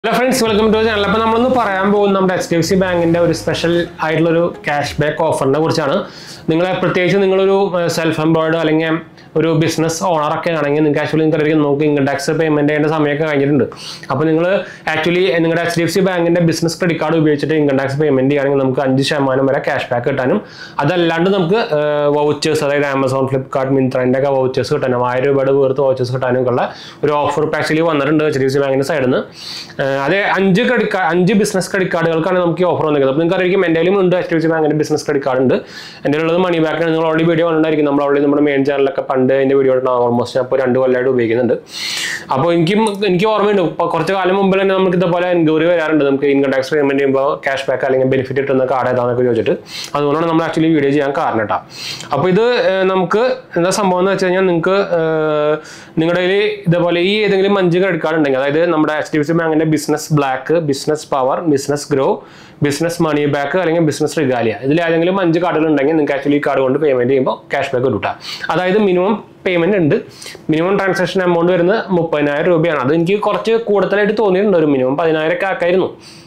hello friends welcome to channel അപ്പോൾ നമ്മളൊന്ന് പറയാൻ പോകുന്നത് നമ്മുടെ എച്ച് ഡി എഫ് സി ബാങ്കിൻ്റെ ഒരു സ്പെഷ്യൽ ആയിട്ടുള്ളൊരു ക്യാഷ് ബാക്ക് ഓഫറിനെ കുറിച്ചാണ് നിങ്ങൾ പ്രത്യേകിച്ച് നിങ്ങളൊരു സെൽഫ് എംപ്ലോയിഡ് അല്ലെങ്കിൽ ഒരു ബിസിനസ് ഓണറൊക്കെ ആണെങ്കിൽ നിങ്ങൾക്ക് ആക്ച്വലി നിങ്ങൾക്ക് നമുക്ക് ഇൻകം ടാക്സ് പേയ്മെൻറ്റ് ചെയ്യേണ്ട സമയമൊക്കെ കഴിഞ്ഞിട്ടുണ്ട് അപ്പോൾ നിങ്ങൾ ആക്ച്വലി നിങ്ങളുടെ എച്ച് ഡി എഫ് സി ബാങ്കിൻ്റെ ബിസിനസ് ക്രെഡിറ്റ് കാർഡ് ഉപയോഗിച്ചിട്ട് ഇൻകം ടാക്സ് പേയ്മെൻറ്റ് ചെയ്യുകയാണെങ്കിൽ നമുക്ക് അഞ്ച് ശതമാനം വരെ ക്യാഷ് ബാക്ക് കിട്ടാനും അതല്ലാണ്ട് നമുക്ക് വൗച്ചേഴ്സ് അതായത് ആമസോൺ ഫ്ലിപ്കാർട്ട് മിന്ത്രൻ്റെ ഒക്കെ വൗച്ചേഴ്സ് കിട്ടാനും ആയിരം രൂപയുടെ വേർത്ത് വൗച്ചേഴ്സ് കിട്ടാനും ഉള്ള ഒരു ഓഫർ ആക്ച്വലി വന്നിട്ടുണ്ട് എച്ച് ഡി എഫ് സി ബാങ്കിൻ്റെ സൈഡിൽ നിന്ന് അതെ അഞ്ച് ക്രെഡിറ്റ് കാർഡ് അഞ്ച് ബിസിനസ് ക്രെഡിറ്റ് കാർഡുകൾക്കാണ് നമുക്ക് ഈ ഓഫർ വന്നിരിക്കുന്നത് അപ്പോൾ നിങ്ങൾക്ക് അറിയാം എൻ്റെ കയ്യിലും ഉണ്ട് എച്ച് ഡി എഫ് സി ബാങ്കിൻ്റെ ബിസിനസ് ക്രെഡിറ്റ് കാർഡ് ഉണ്ട് എൻ്റെ ഉള്ളത് മണി ബാക്കാണ് നിങ്ങൾ ഓൾറെഡി വീഡിയോ കണ്ടായിരിക്കും നമ്മൾ ഓൾറെഡി നമ്മുടെ മെയിൻ ചാനലൊക്കെ പണ്ട് എൻ്റെ വീഡിയോ ഓൾമോസ്റ്റ് ഞാൻ ഇപ്പോൾ രണ്ട് കൊല്ലമായിട്ട് ഉപയോഗിക്കുന്നുണ്ട് അപ്പോൾ എനിക്കും എനിക്ക് ഓർമ്മയുണ്ട് ഇപ്പോൾ കുറച്ച് കാലം മുമ്പ് തന്നെ നമുക്ക് ഇതുപോലെ എൻക്വയറി വരാറുണ്ട് നമുക്ക് ഇൻകം ടാക്സ് പേയ്മെൻറ്റ് ചെയ്യുമ്പോൾ ക്യാഷ് ബാക്ക് അല്ലെങ്കിൽ ബെനിഫിറ്റ് കിട്ടുന്ന കാർഡ് ഏതാണെന്നൊക്കെ ചോദിച്ചിട്ട് അതുകൊണ്ടാണ് നമ്മൾ ആക്ച്വലി വീഡിയോ ചെയ്യാൻ കാരണം കേട്ടോ അപ്പോൾ ഇത് ഏഹ്, നമുക്ക് എന്താ സംഭവം എന്ന് വെച്ച് കഴിഞ്ഞാൽ നിങ്ങൾക്ക് ഏഹ്, നിങ്ങളുടെ കയ്യിൽ ഇതേപോലെ ഈ ഏതെങ്കിലും അഞ്ച് ക്രെഡിറ്റ് കാർഡ് ഉണ്ടെങ്കിൽ അതായത് നമ്മുടെ എച്ച് ഡി എഫ് സി ബാങ്കിൻ്റെ business black business power business grow business money back അല്ലെങ്കിൽ ബിസിനസ് റിഗാലിയ ഇതിൽ ഏതെങ്കിലും അഞ്ച് കാർഡുകൾ ഉണ്ടെങ്കിൽ നിങ്ങൾക്ക് ആക്ച്വലി ഈ കാർഡ് കൊണ്ട് പേയ്മെന്റ് ചെയ്യുമ്പോൾ ക്യാഷ് ബാക്ക് കിട്ടാം അതായത് മിനിമം പേയ്മെന്റ് ഉണ്ട് മിനിമം ട്രാൻസാക്ഷൻ എമൗണ്ട് വരുന്നത് മുപ്പതിനായിരം രൂപയാണ് അത് എനിക്ക് കുറച്ച് കൂടുതലായിട്ട് തോന്നിയിട്ടുണ്ട് ഒരു മിനിമം പതിനായിരം ഒക്കെ ആക്കായിരുന്നു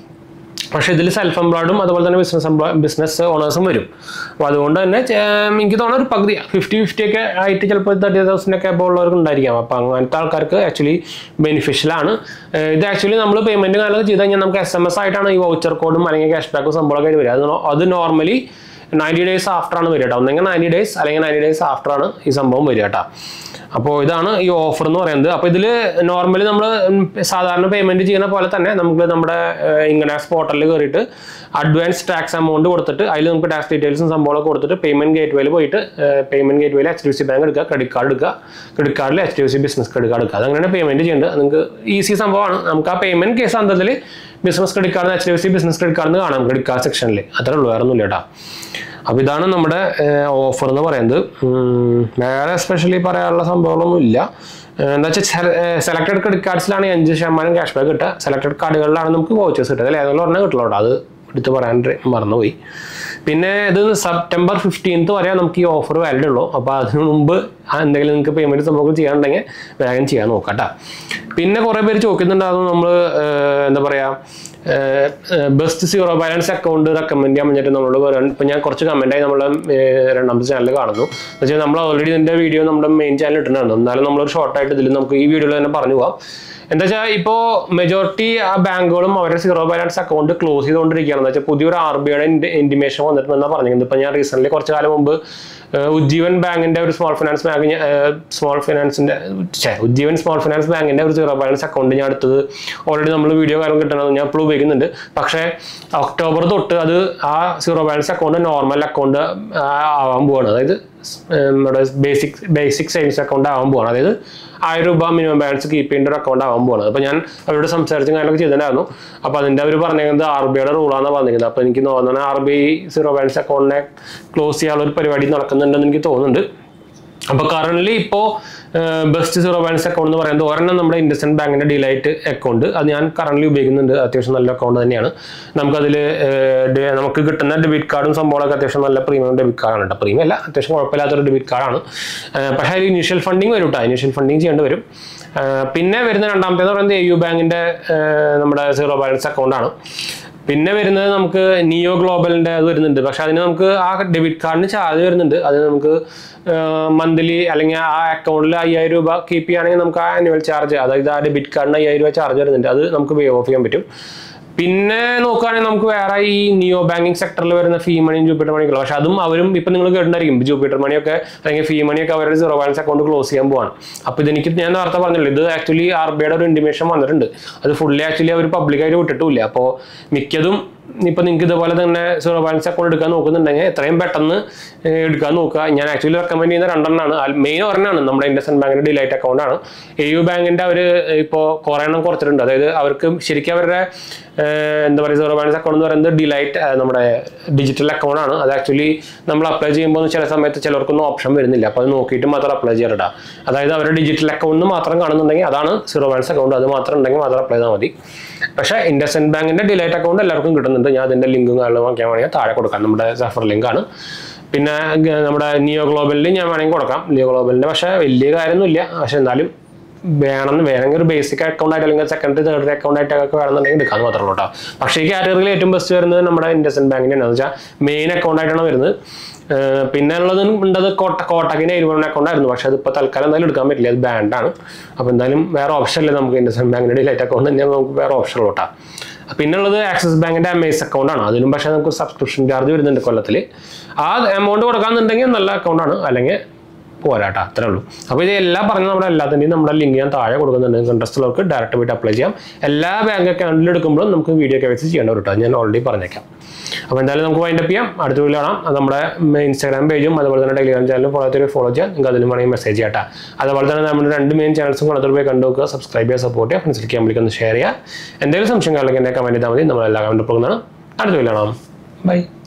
പക്ഷേ ഇതിൽ സെൽഫ് എംപ്ലോയ്ഡും അതുപോലെ തന്നെ ബിസിനസ് എംപ്ലോയ് ബിസിനസ് ഓണേഴ്സും വരും അപ്പോൾ അതുകൊണ്ട് തന്നെ ചെ- എനിക്ക് തോന്നുന്ന ഒരു പകുതി ഫിഫ്റ്റി ഫിഫ്റ്റി ഒക്കെ ആയിട്ട് ചിലപ്പോൾ തേർട്ടി തൗസൻഡ് ഒക്കെ അപ്പോൾ ഉള്ളവർക്ക് ഉണ്ടായിരിക്കാം അപ്പോൾ അങ്ങനത്തെ ആൾക്കാർക്ക് ആക്ച്വലി ബെനിഫിഷ്യലാണ് ഇത് ആക്ച്വലി നമ്മൾ പേയ്മെൻറ്റ് കാലത്ത് ചെയ്ത് കഴിഞ്ഞാൽ നമുക്ക് എസ് എം എസ് ആയിട്ടാണ് ഈ വൗച്ചർ കോഡും അല്ലെങ്കിൽ ക്യാഷ് ബാക്കും സംഭവമൊക്കെ ആയിട്ട് വരിക അത് നോ- അത് നോർമലി നയൻറ്റി ഡേയ്സ് ആഫ്റ്റർ ആണ് വരിക കേട്ടോ ഒന്നെങ്കിൽ നയൻറ്റി ഡേയ്സ് അല്ലെങ്കിൽ നയൻറ്റി ഡേയ്സ് ആഫ്റ്റർ ആണ് ഈ സംഭവം വരിക കേട്ടോ അപ്പോൾ ഇതാണ് ഈ ഓഫർ എന്ന് പറയുന്നത് അപ്പോൾ ഇതിൽ നോർമലി നമ്മൾ സാധാരണ പേയ്മെന്റ് ചെയ്യുന്ന പോലെ തന്നെ നമുക്ക് നമ്മുടെ ഇൻകം ടാക്സ് പോർട്ടലിൽ കയറിയിട്ട് അഡ്വാൻസ് ടാക്സ് എമൗണ്ട് കൊടുത്തിട്ട് അതിൽ നമുക്ക് ടാക്സ് ഡീറ്റെയിൽസും സംഭവമൊക്കെ കൊടുത്തിട്ട് പേയ്മെന്റ് ഗേറ്റ് വേയിൽ പോയിട്ട് പേയ്മെന്റ് ഗേറ്റ് വേയിൽ എച്ച് ഡി സി ബാങ്ക് എടുക്കുക ക്രെഡിറ്റ് കാർഡ് എടുക്കുക ക്രെഡിറ്റ് കാർഡിൽ H D C business credit card എടുക്കുക അതങ്ങനെയാണ് പേയ്മെന്റ് ചെയ്യേണ്ടത് നിങ്ങൾക്ക് ഈസി സംഭവമാണ് നമുക്ക് ആ പേയ്മെന്റ് കേസ് അന്തത്തിൽ business credit card H D C business credit card കാണാം ക്രെഡിറ്റ് കാർഡ് സെക്ഷനിൽ അത്രേ ഉള്ളൂ വേറെ ഒന്നുമില്ല കേട്ടോ അപ്പോൾ ഇതാണ് നമ്മുടെ ഓഫർ എന്ന് പറയുന്നത് ഉം, വേറെ സ്പെഷ്യലി പറയാനുള്ള സംഭവങ്ങളൊന്നും ഇല്ല ഏഹ് എന്താ വെച്ചാൽ സെലക്ടഡ് ക്രെഡിറ്റ് കാർഡ്സിലാണ് അഞ്ച് ശതമാനം ക്യാഷ് ബാക്ക് കിട്ടുക സെലക്ടഡ് കാർഡുകളിലാണ് നമുക്ക് വോച്ചേഴ്സ് കിട്ടുക അതിൽ ഏതെങ്കിലും ഒരെണ്ണം കിട്ടുള്ളൂ കേട്ടോ അത് എടുത്ത് പറയാൻ റെ- മറന്നുപോയി പിന്നെ ഇത് സെപ്റ്റംബർ ഫിഫ്റ്റീൻത്ത് വരെ നമുക്ക് ഈ ഓഫർ വാലിഡ് ഉള്ളൂ അപ്പോൾ അതിന് മുമ്പ് ആ എന്തെങ്കിലും നിങ്ങൾക്ക് പേയ്മെൻറ്റ് സംഭവം ചെയ്യാനുണ്ടെങ്കിൽ വേഗം ചെയ്യാൻ നോക്കാം കേട്ടോ പിന്നെ കുറേ പേര് ചോദിക്കുന്നുണ്ടായിരുന്നു നമ്മൾ എന്താ പറയുക best zero balance account recommend ചെയ്യാൻ വേണ്ടിയിട്ട് നമ്മളോട് പറയാൻ ഇപ്പം ഞാൻ കുറച്ച് കമൻറ്റായി നമ്മളെ ഏഹ്, രണ്ടാമത്തെ ചാനൽ കാണുന്നു എന്ന് വെച്ചാൽ നമ്മൾ ഓൾറെഡി ഇതിൻ്റെ വീഡിയോ നമ്മുടെ മെയിൻ ചാനൽ ഇട്ടിട്ടുണ്ട് എന്നാലും നമ്മളൊരു ഷോർട്ടായിട്ട് ഇതിൽ നമുക്ക് ഈ വീഡിയോയിൽ തന്നെ പറഞ്ഞു പോകാം എന്താ വെച്ചാൽ ഇപ്പോൾ മെജോറിറ്റി ആ ബാങ്കുകളും അവരുടെ സീറോ ബാലൻസ് അക്കൗണ്ട് ക്ലോസ് ചെയ്തുകൊണ്ടിരിക്കുകയാണ് എന്ന് വെച്ചാൽ പുതിയൊരു ആർ ബി ഐയുടെ ഇൻറ്റിമേഷൻ വന്നിട്ടുണ്ടെന്നാണ് പറഞ്ഞിരുന്നത് ഇപ്പം ഞാൻ റീസെൻ്റ്ലി കുറച്ച് കാലം മുമ്പ് ഏഹ്, ഉജ്ജീവൻ ബാങ്കിന്റെ ഒരു സ്മോൾ ഫിനാൻസ് ബാങ്ക് സ്മോൾ ഫിനാൻസിന്റെ ഛേ, ഉജ്ജീവൻ സ്മോൾ ഫിനാൻസ് ബാങ്കിന്റെ ഒരു സീറോ ബാലൻസ് അക്കൗണ്ട് ഞാൻ എടുത്തത് ഓൾറെഡി നമ്മൾ വീഡിയോ കാലം കിട്ടണത് ഞാൻ ഇപ്പോൾ ഉപയോഗിക്കുന്നുണ്ട് പക്ഷേ ഒക്ടോബർ തൊട്ട് അത് ആ zero balance account normal account ആവാൻ പോവാണ് അതായത് സ്- ഏഹ്, നമ്മുടെ ബേസിക് ബേസിക് സേവിങ്സ് അക്കൗണ്ട് ആവാൻ പോവാണ് അതായത് ആയിരം രൂപ മിനിമം ബാലൻസ് കീപ്പ് ചെയ്യേണ്ട ഒരു അക്കൗണ്ട് ആവാൻ പോവാണ് അപ്പോൾ ഞാൻ അവരോട് സംസാരിച്ചും കാര്യങ്ങളൊക്കെ ചെയ്തിട്ടുണ്ടായിരുന്നു അപ്പോൾ അതിൻ്റെ അവർ പറഞ്ഞിരിക്കുന്നത് ആർ ബി ഐയുടെ റൂളാണെന്ന് പറഞ്ഞിരിക്കുന്നത് അപ്പോൾ എനിക്ക് തോന്നുന്നത് R B I zero balance അക്കൗണ്ടിനെ ക്ലോസ് ചെയ്യാനുള്ള ഒരു പരിപാടി നടക്കുന്നുണ്ടെന്ന് എനിക്ക് തോന്നുന്നുണ്ട് അപ്പോൾ കറന്റ് ഇപ്പോൾ ബെസ്റ്റ് സീറോ ബാലൻസ് അക്കൗണ്ട് എന്ന് പറയുന്നത് ഒരെണ്ണം നമ്മുടെ ഇൻഡസ്ഇൻഡ് ബാങ്കിന്റെ ഡിലൈറ്റ് അക്കൗണ്ട് അത് ഞാൻ കറന്റ് ഉപയോഗിക്കുന്നുണ്ട് അത്യാവശ്യം നല്ല അക്കൗണ്ട് തന്നെയാണ് നമുക്കതിൽ നമുക്ക് കിട്ടുന്ന ഡെബിറ്റ് കാർഡും സംഭവങ്ങളൊക്കെ അത്യാവശ്യം നല്ല പ്രീമിയം ഡെബിറ്റ് കാർഡാണ് കേട്ടോ പ്രീമിയം അല്ല അത്യാവശ്യം കുഴപ്പമില്ലാത്തൊരു ഡെബിറ്റ് കാർഡാണ് പക്ഷേ അതിൽ ഇനീഷ്യൽ ഫണ്ടിങ് വരും കേട്ടോ ഇനീഷ്യൽ ഫണ്ടിങ് ചെയ്യേണ്ടി വരും ഏഹ് പിന്നെ വരുന്ന രണ്ടാമത്തേന്ന് പറയുന്നത് എ യു ബാങ്കിന്റെ ഏഹ് നമ്മുടെ സീറോ ബാലൻസ് അക്കൗണ്ടാണ് പിന്നെ വരുന്നത് നമുക്ക് നിയോ ഗ്ലോബലിന്റെ അത് വരുന്നുണ്ട് പക്ഷെ അതിന് നമുക്ക് ആ ഡെബിറ്റ് കാർഡിന് ചാർജ് വരുന്നുണ്ട് അത് നമുക്ക് മന്ത്ലി അല്ലെങ്കിൽ ആ അക്കൗണ്ടിൽ അയ്യായിരം രൂപ കീപ്പ് ചെയ്യുകയാണെങ്കിൽ നമുക്ക് ആ ആനുവൽ ചാർജ് അതായത് ആ ഡെബിറ്റ് കാർഡിന് അയ്യായിരം രൂപ ചാർജ് വരുന്നുണ്ട് അത് നമുക്ക് പേ ഓഫ് ചെയ്യാൻ പറ്റും പിന്നെ നോക്കുകയാണെങ്കിൽ നമുക്ക് വേറെ ഈ നിയോ ബാങ്കിങ് സെക്ടറിൽ വരുന്ന ഫീ മണിയും ജൂപ്പിറ്റർ മണിയൊക്കെ പക്ഷെ അതും അവരും ഇപ്പം നിങ്ങൾ കേട്ടിട്ടുണ്ടായിരിക്കും ജൂപ്പിറ്റർ മണിയൊക്കെ അല്ലെങ്കിൽ ഫീ മണിയൊക്കെ അവരുടെ സീറോ ബാലൻസ് അക്കൗണ്ട് ക്ലോസ് ചെയ്യാൻ പോവാണ് അപ്പോൾ ഇതെനിക്ക് ഞാൻ നേരത്തെ പറഞ്ഞല്ലോ ഇത് ആക്ച്വലി ആർ ബി ഐയുടെ ഒരു ഇൻഡിമേഷൻ വന്നിട്ടുണ്ട് അത് ഫുള്ളി ആക്ച്വലി അവർ പബ്ലിക്കായിട്ട് വിട്ടിട്ടില്ല അപ്പോൾ മിക്കതും ഇപ്പൊ നിങ്ങൾക്ക് ഇതുപോലെ തന്നെ സീറോ ബാലൻസ് അക്കൗണ്ട് എടുക്കാൻ നോക്കുന്നുണ്ടെങ്കിൽ എത്രയും പെട്ടെന്ന് ഏഹ്, എടുക്കാൻ നോക്കുക ഞാൻ ആക്ച്വലി റെക്കമെൻഡ് ചെയ്യുന്ന രണ്ടെണ്ണമാണ് മെയിൻ ഒരെണ്ണമാണ് നമ്മുടെ ഇൻഡസ്ഇൻഡ് ബാങ്കിന്റെ ഡിലൈറ്റ് അക്കൗണ്ടാണ് എ യു ബാങ്കിന്റെ അവർ ഇപ്പോൾ കുറേ എണ്ണം കുറച്ചിട്ടുണ്ട് അതായത് അവർക്ക് ശരിക്കും അവരുടെ ഏഹ്, എന്താ പറയുക സീറോ ബാലൻസ് അക്കൗണ്ട് എന്ന് പറയുന്നത് ഡിലൈറ്റ് നമ്മുടെ ഡിജിറ്റൽ അക്കൗണ്ട് ആണ് അത് ആക്ച്വലി നമ്മൾ അപ്ലൈ ചെയ്യുമ്പോൾ ചില സമയത്ത് ചിലർക്കൊന്നും ഓപ്ഷൻ വരുന്നില്ല അപ്പോൾ അത് നോക്കിയിട്ട് മാത്രം അപ്ലൈ ചെയ്യണ്ട അതായത് അവരുടെ ഡിജിറ്റൽ അക്കൗണ്ട് മാത്രം കാണുന്നുണ്ടെങ്കിൽ അതാണ് സീറോ ബാലൻസ് അക്കൗണ്ട് അത് മാത്രം ഉണ്ടെങ്കിൽ മാത്രം അപ്ലൈ ചെയ്താൽ മതി പക്ഷേ ഇൻഡസ്ഇൻഡ് ബാങ്കിന്റെ ഡിലൈറ്റ് അക്കൗണ്ട് എല്ലാവർക്കും കിട്ടുന്നുണ്ട് ഞാൻ അതിന്റെ ലിങ്കും കാര്യങ്ങളും നോക്കിയാൽ വേണമെങ്കിൽ താഴെ കൊടുക്കാം നമ്മുടെ സഫർ ലിങ്ക് ആണ് പിന്നെ ഗ- നമ്മുടെ നിയോ ഗ്ലോബലിൽ ഞാൻ വേണമെങ്കിൽ കൊടുക്കാം നിയോ ഗ്ലോബലിന്റെ പക്ഷേ വലിയ കാര്യമൊന്നുമില്ല പക്ഷെ എന്നാലും വേണമെന്ന് വേണമെങ്കിൽ ഒരു ബേസിക് അക്കൗണ്ട് ആയിട്ട് അല്ലെങ്കിൽ സെക്കൻഡറി തേർഡറി അക്കൗണ്ട് ആയിട്ടൊക്കെ വേണമെന്നുണ്ടെങ്കിൽ എടുക്കാന്ന് മാത്രമേ ഉള്ളൂ കേട്ടോ പക്ഷേ ഈ കാറ്റഗറിയിൽ ഏറ്റവും ബെസ്റ്റ് വരുന്നത് നമ്മുടെ ഇൻഡസ്ഇൻഡ് ബാങ്കിൻ്റെ എന്ന് വെച്ചാൽ മെയിൻ അക്കൗണ്ട് ആയിട്ടാണ് വരുന്നത് ഏർ പിന്നെ ഉള്ളത് ഉണ്ടത് കോട്ട കോട്ടക്കിൻ്റെ ഇരുപത് അക്കൗണ്ട് ആയിരുന്നു പക്ഷേ അതിപ്പോൾ തൽക്കാലം എന്തായാലും എടുക്കാൻ പറ്റില്ല അത് ബാൻഡാണ് അപ്പോൾ എന്തായാലും വേറെ ഓപ്ഷൻ ഇല്ല നമുക്ക് ഇൻഡസ്ഇൻഡ് ബാങ്കിൻ്റെ ഡിലൈറ്റ് അക്കൗണ്ട് തന്നെ നമുക്ക് വേറെ ഓപ്ഷൻ ഉള്ളൂ പിന്നെ ഉള്ളത് ആക്സിസ് ബാങ്കിന്റെ എം ഐസ് അക്കൗണ്ട് ആണ് അതിനും പക്ഷേ നമുക്ക് സബ്സ്ക്രിപ്ഷൻ ചാർജ് വരുന്നുണ്ട് കൊല്ലത്തിൽ ആ എമൗണ്ട് കൊടുക്കാന്നുണ്ടെങ്കിൽ നല്ല അക്കൗണ്ടാണ് അല്ലെങ്കിൽ പോരാട്ടോ അത്രേ ഉള്ളൂ അപ്പോൾ ഇത് എല്ലാം പറഞ്ഞ നമ്മുടെ എല്ലാത്തിൻ്റെയും നമ്മുടെ ലിങ്ക് ഞാൻ താഴെ കൊടുക്കുന്നുണ്ട് ഇൻട്രസ്റ്റ് ഉള്ളവർക്ക് ഡയറക്റ്റ് പോയിട്ട് അപ്ലൈ ചെയ്യാം എല്ലാ ബാങ്ക് അക്കൗണ്ടിൽ എടുക്കുമ്പോഴും നമുക്ക് വീഡിയോ കെ വൈസ് ചെയ്യേണ്ട കേട്ടോ ഞാൻ ഓൾറെഡി പറഞ്ഞേക്കാം അപ്പോൾ എന്തായാലും നമുക്ക് വൈൻഡപ്പ് ചെയ്യാം അടുത്ത വീഡിയോ കാണാം അത് നമ്മുടെ ഇൻസ്റ്റാഗ്രാം പേജും അതുപോലെ തന്നെ ടെലിഗ്രാം ചാനലും ഫോളോ ചെയ്ത് ഫോളോ ചെയ്യാം നിങ്ങൾക്ക് അതിലും വേണമെങ്കിൽ മെസ്സേജ് ചെയ്യാം കേട്ടോ അതുപോലെ തന്നെ നമ്മുടെ രണ്ട് മെയിൻ ചാനൽസും കൊണ്ടത്തിൽ പോയി കണ്ടു നോക്കുക സബ്സ്ക്രൈബ് ചെയ്യുക സപ്പോർട്ട് ചെയ്യുക ഫ്രണ്ട്സിലേക്ക് ഒന്ന് ഷെയർ ചെയ്യുക എന്തെങ്കിലും സംശയം കാര്യങ്ങളൊക്കെ എന്നെ കമൻറ്റ് ചെയ്താൽ മതി നമ്മളെല്ലാ കമൻറ്റ് പോകുന്നതാണ് അടുത്ത വീഡിയോ കാണാം ബൈ